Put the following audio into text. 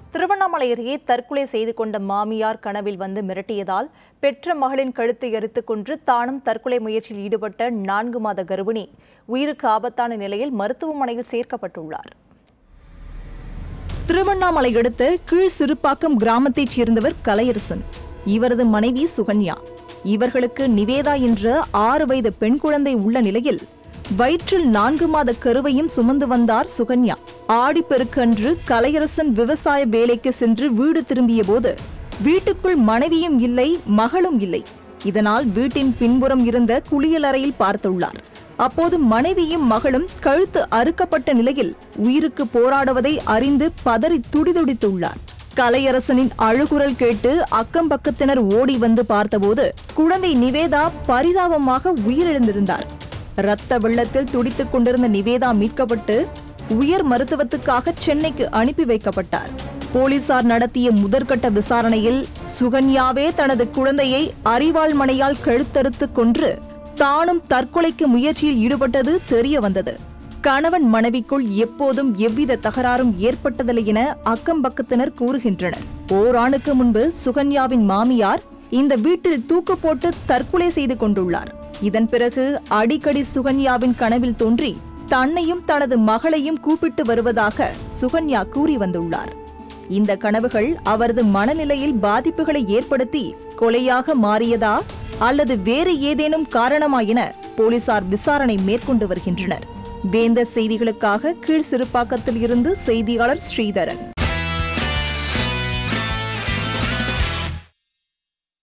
திருவண்ணாமலை அருகே தற்கொலை செய்து கொண்ட மாமியார் கனவில் வந்து மிரட்டியதால் பெற்ற மகளின் கழுத்தை எரித்துக் கொன்று தானும் தற்கொலை முயற்சியில் ஈடுபட்ட நான்கு மாத கர்ப்பிணி உயிருக்கு ஆபத்தான நிலையில் மருத்துவமனையில் சேர்க்கப்பட்டுள்ளார் திருவண்ணாமலை அடுத்த கீழ் சிறுப்பாக்கம் கிராமத்தைச் சேர்ந்தவர் கலையரசன் இவரது மனைவி சுகன்யா இவர்களுக்கு நிவேதா என்ற ஆறு வயது பெண் குழந்தை உள்ள நிலையில் வயிற்றில் நான்கு மாத கருவையும் சுமந்து வந்தார் சுகன்யா ஆடிப்பெருக்கன்று கலையரசன் விவசாய வேலைக்கு சென்று வீடு திரும்பிய போது வீட்டுக்குள் மனைவியும் இல்லை மகளும் இல்லை இதனால் வீட்டின் பின்புறம் இருந்த குளியலறையில் பார்த்துள்ளார் அப்போது மனைவியும் மகளும் கழுத்து அறுக்கப்பட்ட நிலையில் உயிருக்கு போராடுவதை அறிந்து பதறி துடிதுடித்துள்ளார் கலையரசனின் அழுகுரல் கேட்டு அக்கம் பக்கத்தினர் ஓடி வந்து பார்த்தபோது குழந்தை நிவேதா பரிதாபமாக உயிரிழந்திருந்தார் இரத்த வெள்ளத்தில் துடித்துக் கொண்டிருந்த நிவேதா மீட்கப்பட்டு உயர் மருத்துவத்துக்காக சென்னைக்கு அனுப்பி வைக்கப்பட்டார் போலீசார் நடத்திய முதற்கட்ட விசாரணையில் சுகன்யாவே தனது குழந்தையை அரிவாள் மனையால் கழுத்தறுத்து கொன்று தானும் தற்கொலைக்கு முயற்சியில் ஈடுபட்டது தெரிய வந்தது கணவன் மனைவிக்குள் எப்போதும் எவ்வித தகராறும் ஏற்பட்டதில்லை என அக்கம் பக்கத்தினர் கூறுகின்றனர் ஓராண்டுக்கு முன்பு சுகன்யாவின் மாமியார் இந்த வீட்டில் தூக்கு போட்டு தற்கொலை செய்து கொண்டுள்ளார் இதன் பிறகு அடிக்கடி சுகன்யாவின் கனவில் தோன்றி தன்னையும் தனது மகளையும் கூப்பிட்டு வருவதாக சுகன்யா கூறி வந்துள்ளார் இந்த கனவுகள் அவரது மனநிலையில் பாதிப்புகளை ஏற்படுத்தி கொலையாக மாறியதா அல்லது வேறு ஏதேனும் காரணமா என போலீசார் விசாரணை மேற்கொண்டு வருகின்றனர் வேந்தர் செய்திகளுக்காக கீழ் சிறுப்பாக்கத்தில் இருந்து செய்தியாளர் ஸ்ரீதரன்